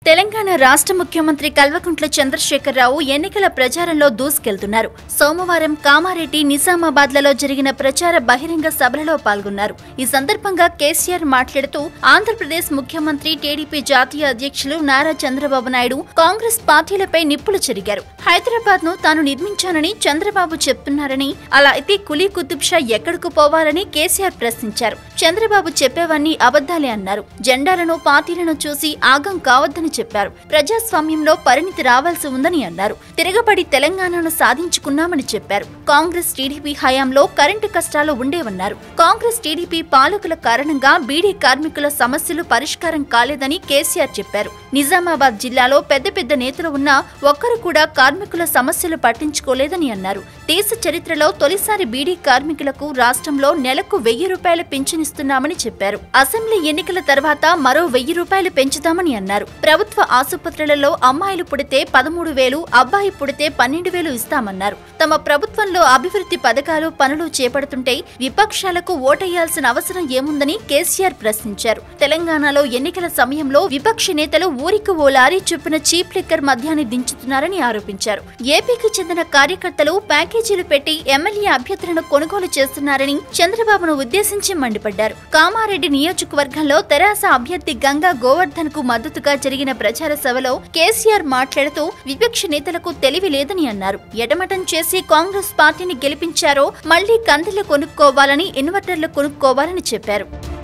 తెలంగాణ రాష్ట్ర ముఖ్యమంత్రి కల్వకుంట్ల చంద్రశేఖరరావు ఎన్నికల ప్రచారంలో దూసుకెళ్తున్నారు సోమవారం కామారెడ్డి నిజామాబాద్లలో జరిగిన ప్రచార బహిరంగ సభలలో పాల్గొన్నారు ఈ సందర్భంగా కేసీఆర్ మాట్లాడుతూ ఆంధ్రప్రదేశ్ ముఖ్యమంత్రి టీడీపీ జాతీయ అధ్యక్షులు నారా చంద్రబాబు నాయుడు కాంగ్రెస్ పార్టీలపై నిప్పులు చెరిగారు హైదరాబాద్ ను తాను నిర్మించానని చంద్రబాబు చెప్తున్నారని అలా అయితే కులీ కుతుబ్ షా ఎక్కడకు పోవాలని కేసీఆర్ ప్రశ్నించారు చంద్రబాబు చెప్పేవన్నీ అబద్దాలే అన్నారు జెండాలను పార్టీలను చూసి ఆగం కావద్దని చెప్పారు ప్రజాస్వామ్యంలో పరిణితి రావాల్సి ఉందని అన్నారు తిరగబడి తెలంగాణను సాధించుకున్నామని చెప్పారు కాంగ్రెస్ టీడీపీ హయాంలో కరెంటు కష్టాలు ఉండేవన్నారు కాంగ్రెస్ టీడీపీ పాలకుల కారణంగా బీడీ కార్మికుల సమస్యలు పరిష్కారం కాలేదని కేసీఆర్ చెప్పారు నిజామాబాద్ జిల్లాలో పెద్ద పెద్ద నేతలు ఉన్నా ఒక్కరు కూడా కార్మికుల సమస్యలు పట్టించుకోలేదని అన్నారు దేశ చరిత్రలో తొలిసారి బీడీ కార్మికులకు రాష్ట్రంలో నెలకు వెయ్యి రూపాయలు పింఛనిస్తున్నామని చెప్పారు అసెంబ్లీ ఎన్నికల తర్వాత మరో వెయ్యి రూపాయలు పెంచుతామని అన్నారు ప్రభుత్వ ఆసుపత్రులలో అమ్మాయిలు పుడితే పదమూడు వేలు అబ్బాయి పుడితే పన్నెండు వేలు ఇస్తామన్నారు తమ ప్రభుత్వంలో అభివృద్ధి పథకాలు పనులు చేపడుతుంటే విపక్షాలకు ఓటేయాల్సిన అవసరం ఏముందని కేసీఆర్ ప్రశ్నించారు తెలంగాణలో ఎన్నికల సమయంలో విపక్ష నేతలు ఊరికి ఓ లారీ చొప్పున చీప్ లిక్కర్ మద్యాన్ని దించుతున్నారని ఆరోపించారు ఏపీకి చెందిన కార్యకర్తలు ప్యాకేజీలు పెట్టి ఎమ్మెల్యే అభ్యర్థులను కొనుగోలు చేస్తున్నారని చంద్రబాబును ఉద్దేశించి మండిపడ్డారు కామారెడ్డి నియోజకవర్గంలో తెరాస అభ్యర్థి గంగా గోవర్ధన్ కు మద్దతుగా జరిగిన ప్రచార సభలో కేసీఆర్ మాట్లాడుతూ విపక్ష నేతలకు తెలివి లేదని అన్నారు ఎడమటం చేసి కాంగ్రెస్ పార్టీని గెలిపించారో మళ్లీ కందిలు కొనుక్కోవాలని ఇన్వర్టర్లు కొనుక్కోవాలని చెప్పారు